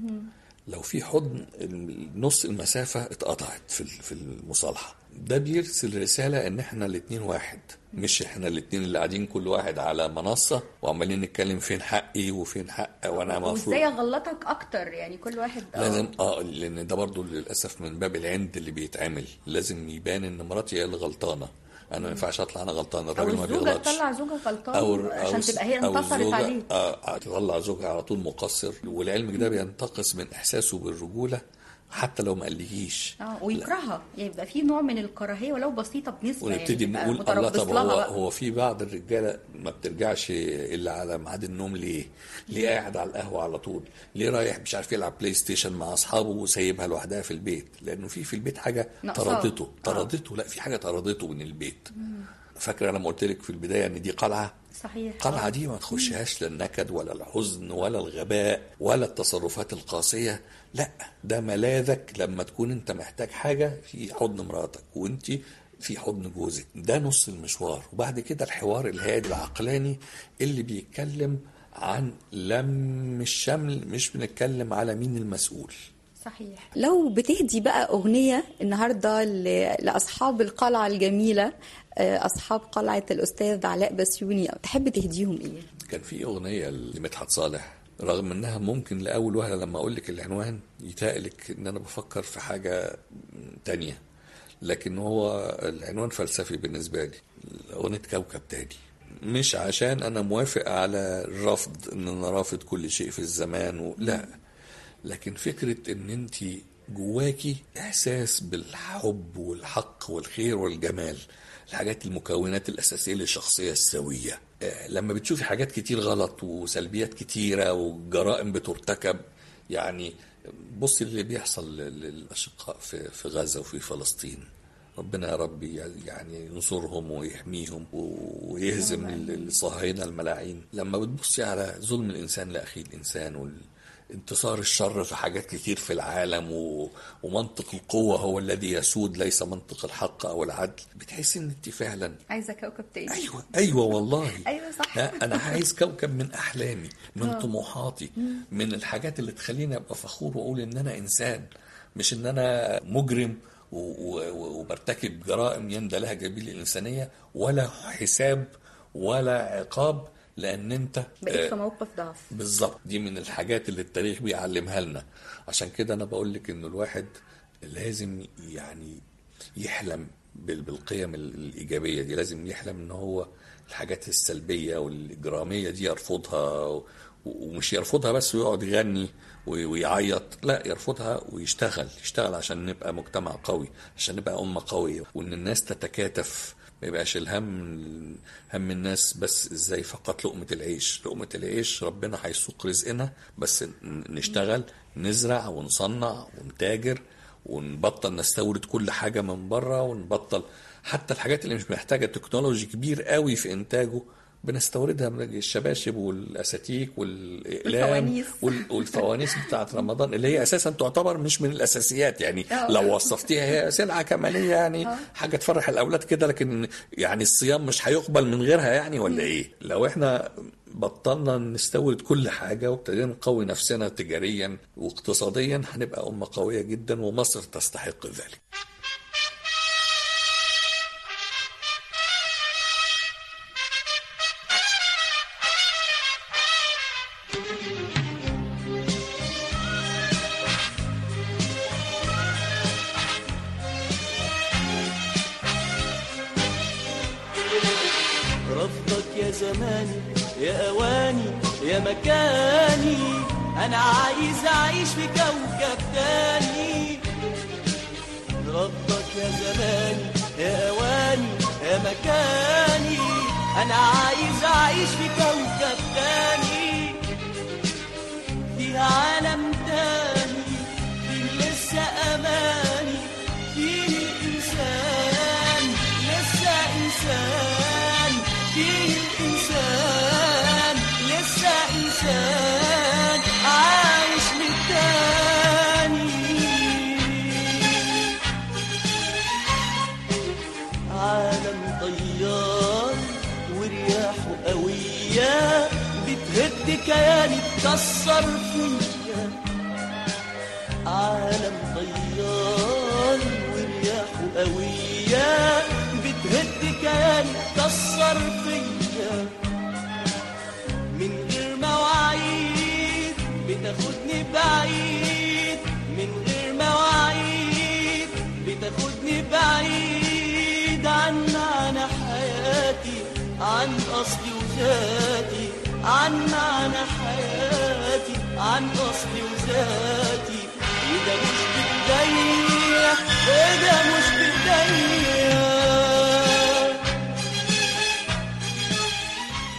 لو في حضن نص المسافة اتقطعت في في المصالحة ده بيرسل رسالة ان احنا الاتنين واحد مش احنا الاتنين اللي قاعدين كل واحد على منصة وعمالين نتكلم فين حقي وفين حق وانا المفروض وازاي اغلطك اكتر يعني كل واحد آه، لازم اه لان ده برضو للاسف من باب العند اللي بيتعمل لازم يبان ان مراتي هي اللي غلطانه انا ما ينفعش اطلع انا غلطان او الراجل ما الزوجة بيغلطش تطلع زوجها غلطان او عشان تبقى هي أو انتصرت الزوجة عليه آه تطلع زوجها على طول مقصر والعلم ده بينتقص من احساسه بالرجوله حتى لو ما قاليش اه ويكرهها يعني يبقى في نوع من الكراهيه ولو بسيطه بنسبه ونبتدي يعني نقول تبقى الله متربص طب لها هو بقى. هو في بعض الرجاله ما بترجعش الا على ميعاد النوم ليه؟ ليه قاعد على القهوه على طول؟ ليه رايح مش عارف يلعب بلاي ستيشن مع اصحابه وسايبها لوحدها في البيت؟ لانه في في البيت حاجه ناقصاه. طردته آه. طردته لا في حاجه طردته من البيت فاكره لما قلت لك في البدايه ان دي قلعه صحيح القلعة دي ما تخشهاش لا النكد ولا الحزن ولا الغباء ولا التصرفات القاسية لا ده ملاذك لما تكون انت محتاج حاجة في حضن مراتك وانت في حضن جوزك ده نص المشوار وبعد كده الحوار الهادي العقلاني اللي بيتكلم عن لم الشمل مش بنتكلم على مين المسؤول صحيح لو بتهدي بقى أغنية النهاردة ل- لأصحاب القلعة الجميلة آه، أصحاب قلعة الأستاذ علاء بسيوني تحب تهديهم إيه؟ كان في أغنية لمدحت صالح رغم انها ممكن لاول وهله لما اقول لك العنوان يتقلك ان انا بفكر في حاجه تانية لكن هو العنوان فلسفي بالنسبه لي اغنيه كوكب تاني مش عشان انا موافق على الرفض ان انا رافض كل شيء في الزمان و... لا لكن فكره ان انت جواكي احساس بالحب والحق والخير والجمال الحاجات المكونات الاساسيه للشخصيه السويه آه، لما بتشوفي حاجات كتير غلط وسلبيات كتيره وجرائم بترتكب يعني بصي اللي بيحصل لل- للاشقاء في في غزه وفي فلسطين ربنا يا رب يعني ينصرهم ويحميهم و- ويهزم ال- الصهاينه الملاعين لما بتبصي على ظلم الانسان لاخيه الانسان وال انتصار الشر في حاجات كتير في العالم و... ومنطق القوة هو الذي يسود ليس منطق الحق أو العدل بتحس إن أنت فعلا عايزة كوكب تاني أيوة أيوة والله أيوة صح. لا أنا عايز كوكب من أحلامي من طموحاتي من الحاجات اللي تخليني أبقى فخور وأقول إن أنا إنسان مش إن أنا مجرم و... و... وبرتكب جرائم يندى لها جميل الإنسانية ولا حساب ولا عقاب لأن أنت بقيت في موقف ضعف بالظبط دي من الحاجات اللي التاريخ بيعلمها لنا عشان كده انا بقول لك انه الواحد لازم يعني يحلم بال- بالقيم ال- الايجابيه دي لازم يحلم ان هو الحاجات السلبيه والاجراميه دي يرفضها و- ومش يرفضها بس ويقعد يغني وي- ويعيط لا يرفضها ويشتغل يشتغل عشان نبقى مجتمع قوي عشان نبقى امه قويه وان الناس تتكاتف ما يبقاش الهم هم الناس بس ازاي فقط لقمة العيش لقمة العيش ربنا هيسوق رزقنا بس ن- نشتغل نزرع ونصنع ونتاجر ونبطل نستورد كل حاجة من بره ونبطل حتى الحاجات اللي مش محتاجة تكنولوجي كبير قوي في إنتاجه بنستوردها من الشباشب والأساتيك والإقلام والفوانيس. وال- والفوانيس بتاعت رمضان اللي هي اساسا تعتبر مش من الاساسيات يعني آه. لو وصفتيها هي سلعه كماليه يعني حاجه تفرح الاولاد كده لكن يعني الصيام مش هيقبل من غيرها يعني ولا ايه لو احنا بطلنا نستورد كل حاجه وابتدينا نقوي نفسنا تجاريا واقتصاديا هنبقى امه قويه جدا ومصر تستحق ذلك رفضك يا زماني يا اواني يا مكاني انا عايز اعيش في كوكب تاني رفضك يا زماني يا اواني يا مكاني انا عايز اعيش في كوكب تاني في عالم تاني فيه لسه اماني فيه الانسان لسه انسان فيه الانسان لسه انسان عايش للتاني عالم طيار ورياحه قوية بتهد كياني تكسر فيا عالم طيار ورياحه قوية بتهد كياني تكسر فيا من غير مواعيد بتاخدني بعيد من غير مواعيد بتاخدني بعيد عن معنى حياتي عن أصلي وذاتي عن معنى حياتي عن أصلي وذاتي وده مش بإيديا وده مش بإيديا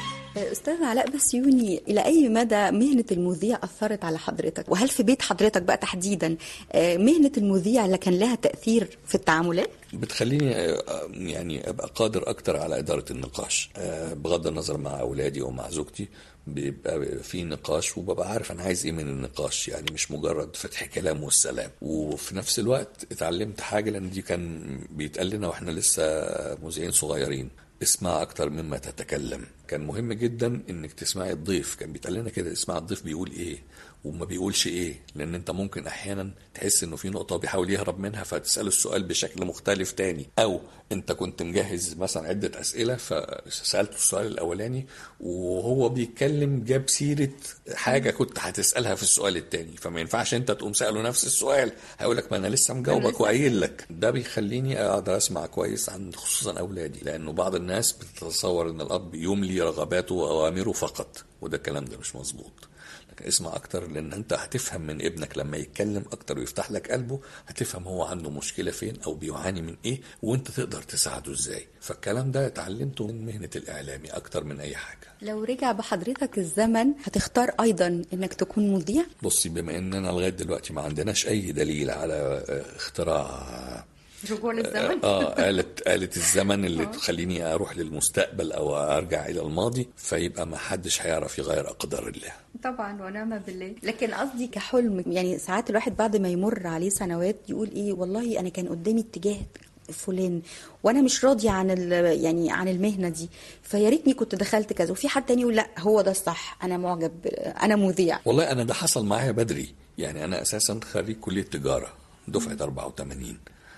استاذ علاء بسيوني الى اي مدى مهنه المذيع اثرت على حضرتك وهل في بيت حضرتك بقى تحديدا آه، مهنه المذيع اللي كان لها تاثير في التعاملات بتخليني آه، يعني ابقى قادر اكتر على اداره النقاش آه، بغض النظر مع اولادي ومع زوجتي بيبقى في نقاش وببقى عارف انا عايز ايه من النقاش يعني مش مجرد فتح كلام والسلام وفي نفس الوقت اتعلمت حاجه لان دي كان بيتقال لنا واحنا لسه مذيعين صغيرين اسمع اكتر مما تتكلم كان مهم جدا انك تسمعي الضيف كان بيتقال لنا كده اسمع الضيف بيقول ايه وما بيقولش ايه لان انت ممكن احيانا تحس انه في نقطه بيحاول يهرب منها فتساله السؤال بشكل مختلف تاني او انت كنت مجهز مثلا عده اسئله فسالته السؤال الاولاني وهو بيتكلم جاب سيره حاجه كنت هتسالها في السؤال التاني فما ينفعش انت تقوم ساله نفس السؤال هيقول لك ما انا لسه مجاوبك وقايل لك ده بيخليني اقدر اسمع كويس عن خصوصا اولادي لانه بعض الناس بتتصور ان الاب يملي رغباته واوامره فقط وده الكلام ده مش مظبوط لكن اسمع اكتر لان انت هتفهم من ابنك لما يتكلم اكتر ويفتح لك قلبه هتفهم هو عنده مشكله فين او بيعاني من ايه وانت تقدر تساعده ازاي فالكلام ده اتعلمته من مهنه الاعلامي اكتر من اي حاجه لو رجع بحضرتك الزمن هتختار ايضا انك تكون مذيع بصي بما اننا لغايه دلوقتي ما عندناش اي دليل على آه، اختراع رجوع للزمن اه آلة آلة الزمن اللي تخليني اروح للمستقبل او ارجع الى الماضي فيبقى ما حدش هيعرف يغير اقدار الله طبعا ونعم بالله لكن قصدي كحلم يعني ساعات الواحد بعد ما يمر عليه سنوات يقول ايه والله انا كان قدامي اتجاه فلان وانا مش راضي عن ال- يعني عن المهنه دي فيا ريتني كنت دخلت كذا وفي حد تاني يقول لا هو ده الصح انا معجب انا مذيع والله انا ده حصل معايا بدري يعني انا اساسا خريج كليه تجاره دفعه 84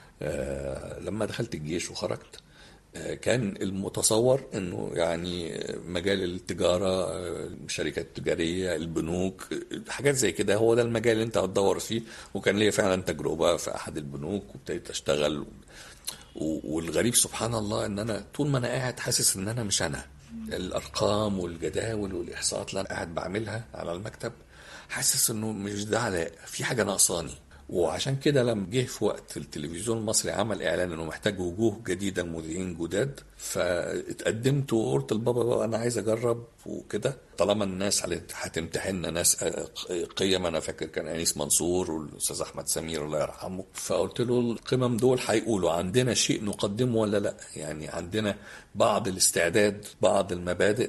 آه لما دخلت الجيش وخرجت آه كان المتصور انه يعني مجال التجاره آه، الشركات التجاريه البنوك آه، حاجات زي كده هو ده المجال اللي انت هتدور فيه وكان ليا فعلا تجربه في احد البنوك وابتديت اشتغل و- والغريب سبحان الله ان انا طول ما انا قاعد حاسس ان انا مش انا الارقام والجداول والاحصاءات اللي انا قاعد بعملها على المكتب حاسس انه مش ده علاء في حاجه ناقصاني وعشان كده لما جه في وقت التلفزيون المصري عمل اعلان انه محتاج وجوه جديده مذيعين جداد فاتقدمت وقلت لبابا بقى انا عايز اجرب وكده طالما الناس على- هتمتحننا ناس قيم انا فاكر كان انيس منصور والاستاذ احمد سمير الله يرحمه فقلت له القمم دول هيقولوا عندنا شيء نقدمه ولا لا يعني عندنا بعض الاستعداد بعض المبادئ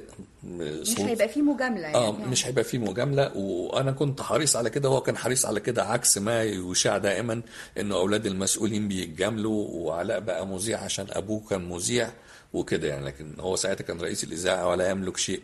مش هيبقى فيه مجامله يعني اه مش هيبقى فيه مجامله وانا كنت حريص على كده وهو كان حريص على كده عكس ما يشاع دائما انه اولاد المسؤولين بيتجاملوا وعلاء بقى مذيع عشان ابوه كان مذيع وكده يعني لكن هو ساعتها كان رئيس الاذاعه ولا يملك شيء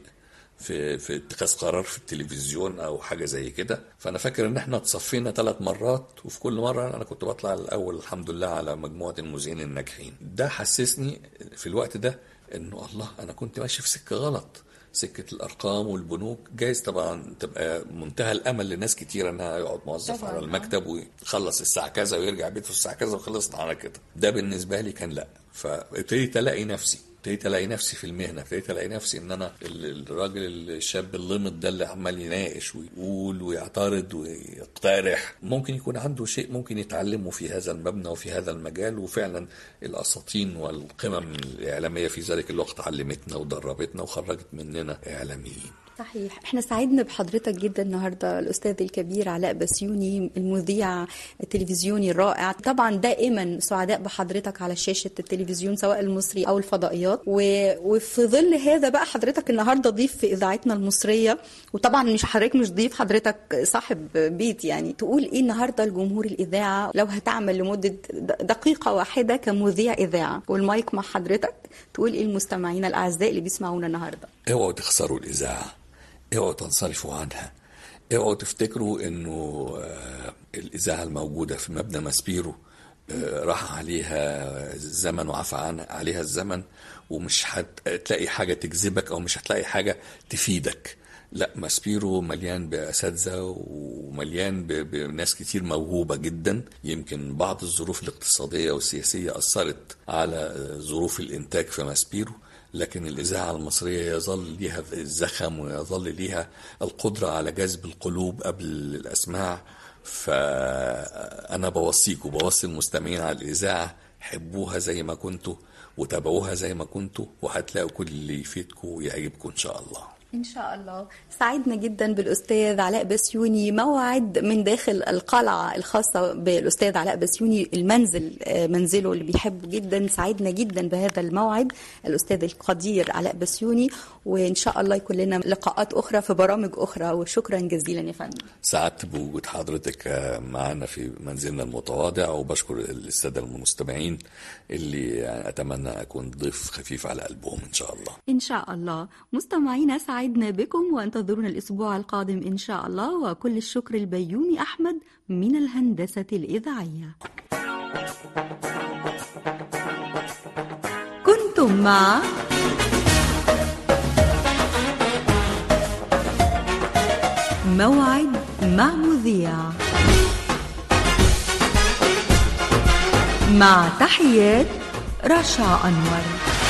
في في اتخاذ قرار في التلفزيون او حاجه زي كده فانا فاكر ان احنا اتصفينا ثلاث مرات وفي كل مره انا كنت بطلع الاول الحمد لله على مجموعه المذيعين الناجحين ده حسسني في الوقت ده انه الله انا كنت ماشي في سكه غلط سكه الارقام والبنوك جايز طبعا تبقى منتهى الامل لناس كتير انها يقعد موظف طبعاً. على المكتب ويخلص الساعه كذا ويرجع بيته الساعه كذا وخلصنا على كده ده بالنسبه لي كان لا فابتديت الاقي نفسي ابتديت الاقي نفسي في المهنه ابتديت الاقي نفسي ان انا ال- الراجل الشاب اللمط ده اللي عمال يناقش ويقول ويعترض ويقترح ممكن يكون عنده شيء ممكن يتعلمه في هذا المبنى وفي هذا المجال وفعلا الاساطين والقمم الاعلاميه في ذلك الوقت علمتنا ودربتنا وخرجت مننا اعلاميين صحيح احنا سعدنا بحضرتك جدا النهارده الاستاذ الكبير علاء بسيوني المذيع التلفزيوني الرائع طبعا دائما سعداء بحضرتك على شاشه التلفزيون سواء المصري او الفضائيات و... وفي ظل هذا بقى حضرتك النهارده ضيف في اذاعتنا المصريه وطبعا مش حضرتك مش ضيف حضرتك صاحب بيت يعني تقول ايه النهارده لجمهور الاذاعه لو هتعمل لمده د- دقيقه واحده كمذيع اذاعه والمايك مع حضرتك تقول ايه المستمعين الاعزاء اللي بيسمعونا النهارده اوعوا تخسروا الاذاعه اوعوا تنصرفوا عنها اوعوا تفتكروا انه آه، الاذاعه الموجوده في مبنى ماسبيرو آه، راح عليها الزمن وعفى عنها عليها الزمن ومش هتلاقي حاجه تجذبك او مش هتلاقي حاجه تفيدك لا ماسبيرو مليان باساتذه ومليان ب- بناس كتير موهوبه جدا يمكن بعض الظروف الاقتصاديه والسياسيه اثرت على آه، ظروف الانتاج في ماسبيرو لكن الإذاعة المصرية يظل ليها الزخم ويظل ليها القدرة على جذب القلوب قبل الأسماع فأنا بوصيكم بوصي المستمعين على الإذاعة حبوها زي ما كنتوا وتابعوها زي ما كنتوا وهتلاقوا كل اللي يفيدكم ويعجبكم إن شاء الله إن شاء الله سعدنا جدا بالأستاذ علاء بسيوني موعد من داخل القلعة الخاصة بالأستاذ علاء بسيوني المنزل آه، منزله اللي بيحبه جدا سعدنا جدا بهذا الموعد الأستاذ القدير علاء بسيوني وإن شاء الله يكون لنا لقاءات أخرى في برامج أخرى وشكرا جزيلا يا فندم سعدت بوجود حضرتك آه، معنا في منزلنا المتواضع وبشكر السادة المستمعين اللي يعني أتمنى أكون ضيف خفيف على قلبهم إن شاء الله إن شاء الله مستمعينا سعدنا بكم وانتظرونا الأسبوع القادم إن شاء الله وكل الشكر البيومي أحمد من الهندسة الإذاعية كنتم مع موعد مع مذيع مع تحيات رشا أنور